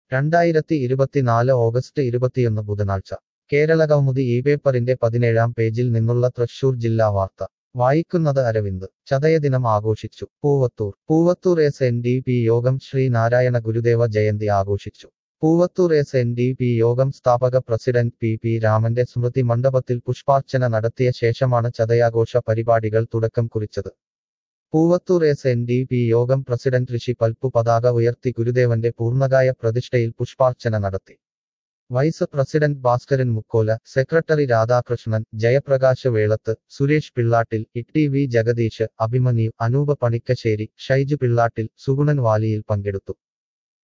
രണ്ടായിരത്തി ഇരുപത്തിനാല് ഓഗസ്റ്റ് ഇരുപത്തിയൊന്ന് ബുധനാഴ്ച കേരള കൗമുദി ഈ പേപ്പറിന്റെ പതിനേഴാം പേജിൽ നിന്നുള്ള തൃശൂർ ജില്ലാ വാർത്ത വായിക്കുന്നത് അരവിന്ദ് ചതയദിനം ആഘോഷിച്ചു Poovathur Poovathur S N D P Yogam Sreenarayana Gurudeva Jayanthi ആഘോഷിച്ചു Poovathur S N D P Yogam സ്ഥാപക പ്രസിഡന്റ് പി പി രാമന്റെ സ്മൃതി മണ്ഡപത്തിൽ പുഷ്പാർച്ചന നടത്തിയ ശേഷമാണ് ചതയാഘോഷ പരിപാടികൾ തുടക്കം കുറിച്ചത് Poovathur S N D P Yogam president Rishi Palpu പതാക ഉയർത്തി ഗുരുദേവന്റെ പൂർണ്ണകായ പ്രതിഷ്ഠയിൽ പുഷ്പാർച്ചന നടത്തി vice president Bhaskaran Mukkola secretary Radhakrishnan Jayaprakash Velath Suresh Pillattil E V Jagadish Abhimanyu Anoopa Panikkassery Shaiju Pillattil Sugunan Valiyil പങ്കെടുത്തു